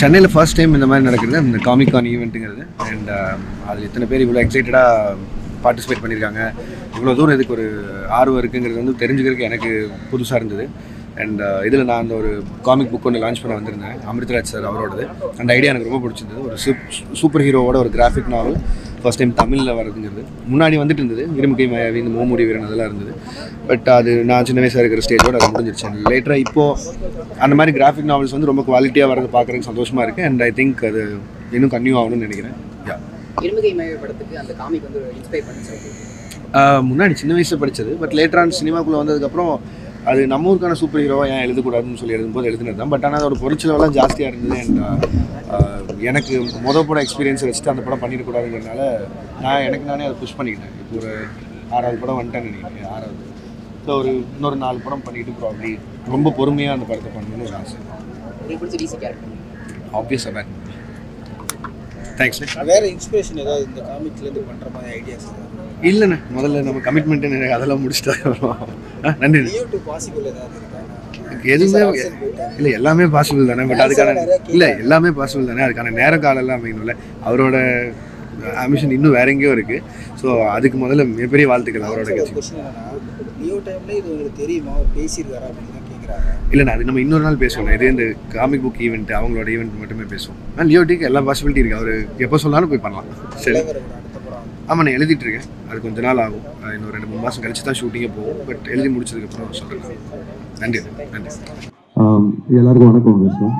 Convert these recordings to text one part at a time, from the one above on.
சென்னையில் first time இந்த மாதிரி நடக்கிறது இந்த காமிகான் ஈவெண்ட்டுங்கிறது அண்ட் அதில் இத்தனை பேர் இவ்வளோ எக்ஸைட்டடாக பார்ட்டிசிபேட் பண்ணியிருக்காங்க இவ்வளோ தூரம் இதுக்கு ஒரு ஆர்வம் இருக்குங்கிறது வந்து தெரிஞ்சுக்கிறதுக்கு எனக்கு புதுசாக இருந்தது அண்ட் இதில் நான் அந்த ஒரு காமிக் புக் ஒன்று லான்ச் பண்ண வந்திருந்தேன் அமிர்தராஜ் சார் அவரோடது அந்த ஐடியா எனக்கு ரொம்ப பிடிச்சிருந்தது ஒரு சூப்பர் ஹீரோவோட ஒரு கிராஃபிக் நாவல் ஃபர்ஸ்ட் டைம் தமிழில் வரதுங்கிறது முன்னாடி வந்துட்டு இருந்தது இருமுகை மாயாவி இந்த மோமுடி வீரன் அதெல்லாம் இருந்தது பட் அது நான் சின்ன வயசாக இருக்கிற ஸ்டேஜோட அது முடிஞ்சிருச்சு லேட்டராக இப்போது அந்த மாதிரி கிராஃபிக் நாவல்ஸ் வந்து ரொம்ப குவாலிட்டியாக வரது பார்க்குறதுக்கு சந்தோஷமாக இருக்குது அண்ட் ஐ திங்க் அது இன்னும் கன்யூ ஆகணும்னு நினைக்கிறேன் யா இருமுகை மய படத்துக்கு அந்த காமிக் வந்து இன்ஸ்பைர் பண்ணிச்சு ஆஹ் முன்னாடி சின்ன வயசில் படித்தது பட் லேட்டரான சினிமாக்குள்ளே வந்ததுக்கப்புறம் அது நம்ம ஊருக்கான சூப்பர் ஹீரோவை ஏன் எழுதக்கூடாதுன்னு சொல்லி எழுதும்போது எழுதுனது தான் பட் ஆனால் அதோட பொருட்செலவெல்லாம் ஜாஸ்தியாக இருந்தது அண்ட் எனக்கு மொதல் படம் எக்ஸ்பீரியன்ஸ் வச்சுட்டு அந்த படம் பண்ணிடக்கூடாதுங்கிறனால நான் எனக்கு நானே அதை புஷ் பண்ணிக்கிட்டேன் இப்போ ஒரு ஆறாவது படம் வந்துட்டேன்னு நினைக்கிறேன் ஆறாவது ஸோ ஒரு இன்னொரு நாலு படம் பண்ணிட்டு ப்ராப்ளி ரொம்ப பொறுமையாக அந்த படத்தை பண்ணணும்னு ஒரு ஆசை உங்களுக்கு பிடிச்ச டிசி கேரக்டர் ஆப்வியஸாக மேன் தேங்க்ஸ் வேற இன்ஸ்பிரேஷன் ஏதாவது இந்த காமிக்ல இருந்து பண்ற மாதிரி ஐடியாஸ் இல்லைண்ணே முதல்ல நம்ம கமிட்மெண்ட்டு அதெல்லாம் முடிச்சுட்டு வரோம் ஆ நன்றி லியோ டு பாசிபிள் ஏதாவது இருக்கா எதுவுமே அரசன் போயிட்டாரு. இல்லை எல்லாமே பாசிபிள் தானே பட் அதுக்கான இல்லை எல்லாமே பாசிபிள் தானே அதுக்கான நேர காலம் எல்லாம் அமைக்கணும்ல அவரோட அமிஷன் இன்னும் வேற எங்கேயோ இருக்கு ஸோ அதுக்கு முதல்ல மிகப்பெரிய வாழ்த்துக்கள் அவரோட கட்சி கொஸ்டின் என்னன்னா லியோ டைம்ல இது உங்களுக்கு தெரியுமா அவர் பேசியிருக்காரா அப்படின்னு தான் கேட்குறாங்க இல்லைண்ணா அது நம்ம இன்னொரு நாள் பேசுவோம் இது இந்த காமிக் புக் ஈவெண்ட் அவங்களோட ஈவெண்ட் மட்டுமே பேசுவோம் ஆனால் லியோட்டிக்கு எல்லா பாசிபிலிட்டி இருக்கு அவர் எப்போ சொன்னாலும் போய் பண்ணலாம் சரி தலைவரோட அடுத்த படம் ஆமாம் நான் எழுதிட்டு இருக்கேன் அது கொஞ்ச நாள் ஆகும் அது இன்னும் ரெண்டு மூணு மாதம் கழிச்சு தான் ஷூட்டிங்கே போகும் பட் எழுதி முடிச்சதுக்கப்புறம் சொல்கிறேன் நன்றி நன்றி ஆம், எல்லாருக்கும் வணக்கம் பேசுகிறேன்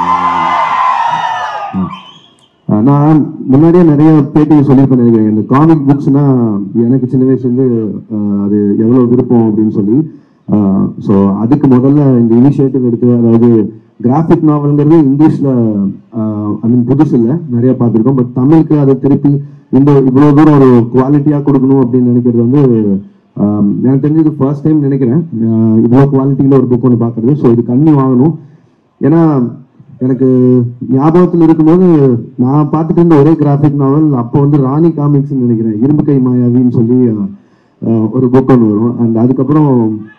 நான் முன்னாடியே நிறைய பேட்டி சொல்லியிருப்பேன் நினைக்கிறேன் இந்த காமிக் புக்ஸ்னா எனக்கு சின்ன வயசுலேருந்து அது எவ்வளோ விருப்பம் அப்படின்னு சொல்லி ஸோ அதுக்கு முதல்ல இந்த இனிஷியேட்டிவ் எடுத்து அதாவது கிராஃபிக் நாவல்ங்கிறது இங்கிலீஷில் ஐ மீன் புதுசு இல்லை நிறைய பார்த்துருக்கோம் பட் தமிழுக்கு அதை திருப்பி இந்த இவ்வளோ தூரம் ஒரு குவாலிட்டியாக கொடுக்கணும் அப்படின்னு நினைக்கிறது வந்து ஆம், எனக்கு தெரிஞ்சது ஃபர்ஸ்ட் டைம் நினைக்கிறேன் ஆஹ் இவ்வளோ குவாலிட்டியில் ஒரு புக் ஒன்று பார்க்குறது ஸோ இது கண்ணி வாங்கணும் ஏன்னா எனக்கு ஞாபகத்தில் இருக்கும்போது நான் பார்த்துட்டு இருந்த ஒரே கிராஃபிக் நாவல் அப்போ வந்து ராணி காமிக்ஸ்னு நினைக்கிறேன் இரும்பு கை மாயாவின்னு சொல்லி ஆஹ், ஒரு புக் ஒன்று வரும் அண்ட் அதுக்கப்புறம்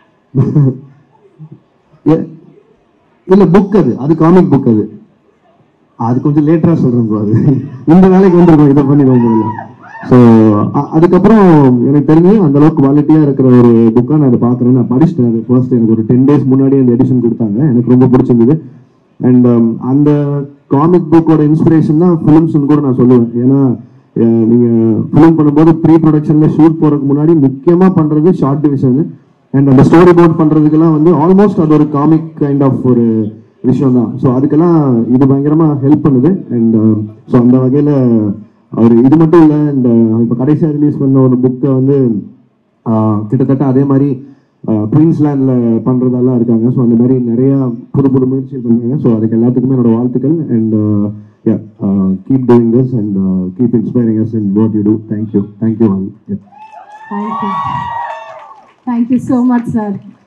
ஏ- இல்ல புக் அது அது காமிக் புக் அது அது கொஞ்சம் லேட்டரா சொல்றேன் bro அது இந்த வேலைக்கு வந்துருக்கோம் இதை பண்ணி ரொம்ப ஸோ அதுக்கப்புறம் எனக்கு தெரிஞ்சு அந்த அளவுக்கு குவாலிட்டியா இருக்கிற ஒரு புக்கா நான் அதை பார்க்குறேன் நான் படிச்சிட்டேன் அது ஃபர்ஸ்ட் எனக்கு ஒரு டென் டேஸ் முன்னாடி அந்த எடிஷன் கொடுத்தாங்க எனக்கு ரொம்ப பிடிச்சிருந்தது அண்ட் அந்த காமிக் புக்கோட இன்ஸ்பிரேஷன் தான் ஃபிலிம்ஸ்னு கூட நான் சொல்லுவேன் ஏன்னா அஹ், நீங்க ஃபிலிம் பண்ணும்போது ப்ரீ ப்ரொடக்ஷன்ல ஷூட் போறதுக்கு முன்னாடி முக்கியமா பண்றது ஷார்ட் டிவிஷன் அண்ட் அந்த ஸ்டோரி போர்ட் பண்றதுக்கெல்லாம் வந்து ஆல்மோஸ்ட் அது ஒரு காமிக் கைண்ட் ஆஃப் ஒரு விஷயம் தான் ஸோ அதுக்கெல்லாம் இது பயங்கரமா ஹெல்ப் பண்ணுது அண்ட் ஸோ அந்த வகையில அவர் இது மட்டும் இல்லை இந்த இப்போ கடைசியாக ரிலீஸ் பண்ண ஒரு புக்கை வந்து ஆஹ், கிட்டத்தட்ட அதே மாதிரி குயின்ஸ்லாண்டில் பண்ணுறதெல்லாம் இருக்காங்க ஸோ அந்த மாதிரி நிறைய புது புது முயற்சி பண்ணுறாங்க ஸோ அதுக்கு எல்லாத்துக்குமே என்னோட வாழ்த்துக்கள் and keep doing this and keep inspiring as in what you do thank you thank you all Thank you. Thank you so much, sir.